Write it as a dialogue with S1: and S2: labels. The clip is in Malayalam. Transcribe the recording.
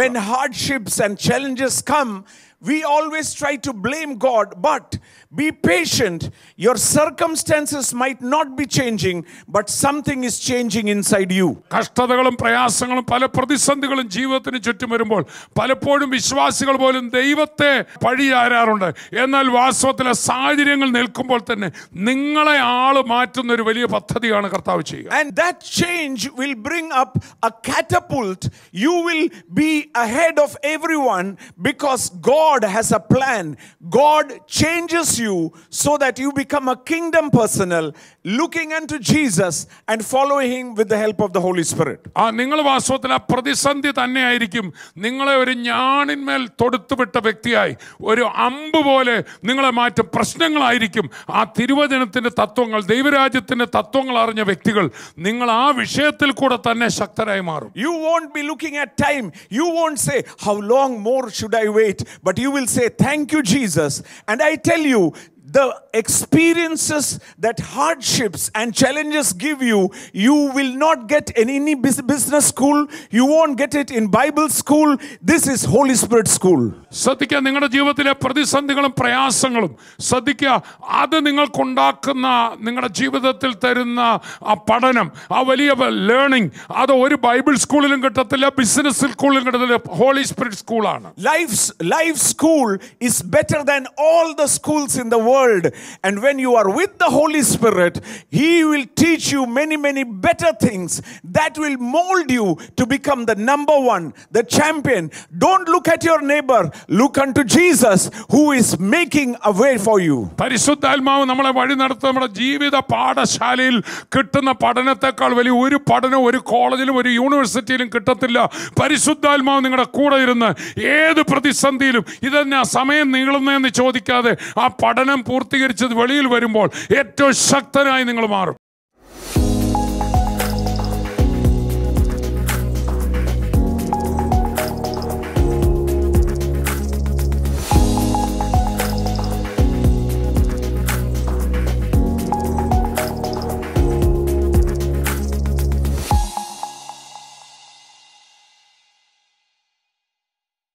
S1: When hardships and challenges come, we always try to blame God, but be patient. Your circumstances might not be changing, but something is changing inside you.
S2: കഷ്ടതകളും പ്രയാസങ്ങളും പല പ്രതിസന്ധികളും ജീവിതത്തിന് ചുറ്റും വരുമ്പോൾ പലപ്പോഴും വിശ്വാസികൾ പോലും ദൈവത്തെ പഴിയാരാറുണ്ട് എന്നാൽ വാസ്തവത്തിലെ സാഹചര്യങ്ങൾ നിൽക്കുമ്പോൾ തന്നെ നിങ്ങളെ ആള് മാറ്റുന്ന ഒരു വലിയ പദ്ധതിയാണ് കർത്താവ് ചെയ്യുക
S1: And that change will bring up a catapult. You will be ahead of everyone because God has a plan. God changes you so that you become a kingdom personnel, looking unto Jesus and following Him with the help of the Holy Spirit.
S2: ആ നിങ്ങൾ വാസ്തവത്തിൽ ആ പ്രതിസന്ധി തന്നെയായിരിക്കും നിങ്ങളെ ഒരു ഞാണിന്മേൽ തൊടുത്തുവിട്ട വ്യക്തിയായി ഒരു അമ്പ് പോലെ നിങ്ങളെ മാറ്റും പ്രശ്നങ്ങളായിരിക്കും ആ തിരുവചനത്തിന്റെ തത്വങ്ങൾ ദൈവരാജ്യത്തിന്റെ തത്വങ്ങൾ അറിഞ്ഞ വ്യക്തികൾ നിങ്ങൾ ആ വിഷയത്തിൽ കൂടെ തന്നെ ശക്തരായി മാറും
S1: You won't be looking at time. You won't say, How long more should I wait? But you will say, Thank you, Jesus. And I tell you, the experiences that hardships and challenges give you, you will not get in any bus- business school. You won't get it in Bible school. This is Holy Spirit school.
S2: ശ്രദ്ധിക്കുക നിങ്ങളുടെ ജീവിതത്തിലെ പ്രതിസന്ധികളും പ്രയാസങ്ങളും ശ്രദ്ധിക്കുക അത് നിങ്ങൾക്കുണ്ടാക്കുന്ന നിങ്ങളുടെ ജീവിതത്തിൽ തരുന്ന ആ പഠനം ആ വലിയ ലേണിംഗ് അത് ഒരു ബൈബിൾ സ്കൂളിലും കിട്ടത്തില്ല ബിസിനസ് സ്കൂളിലും കിട്ടത്തില്ല ഹോളി സ്പിരിറ്റ് സ്കൂളാണ്
S1: Life's life school is better than all the schools in the world. And when you are with the Holy Spirit, He will teach you many, many better things that will mold you to become the number one, the champion. Don't look at your neighbor, look unto Jesus who is making a way for you.
S2: പരിശുദ്ധാത്മാവ് നമ്മളെ വഴി നടത്തുന്ന നമ്മുടെ ജീവിത പാഠശാലയിൽ കിട്ടുന്ന പഠനത്തെക്കാൾ വലിയ ഒരു പഠനം ഒരു കോളേജിലും ഒരു യൂണിവേഴ്സിറ്റിയിലും കിട്ടത്തില്ല പരിശുദ്ധാത്മാവ് നിങ്ങളുടെ കൂടെ ഇരുന്ന് ഏത് പ്രതിസന്ധിയിലും ഇതെന്നാ സമയം നീളുന്നതെന്ന് ചോദിക്കാതെ ആ പഠനം പൂർത്തീകരിച്ചത് വെളിയിൽ വരുമ്പോൾ ഏറ്റവും ശക്തനായി നിങ്ങൾ മാറും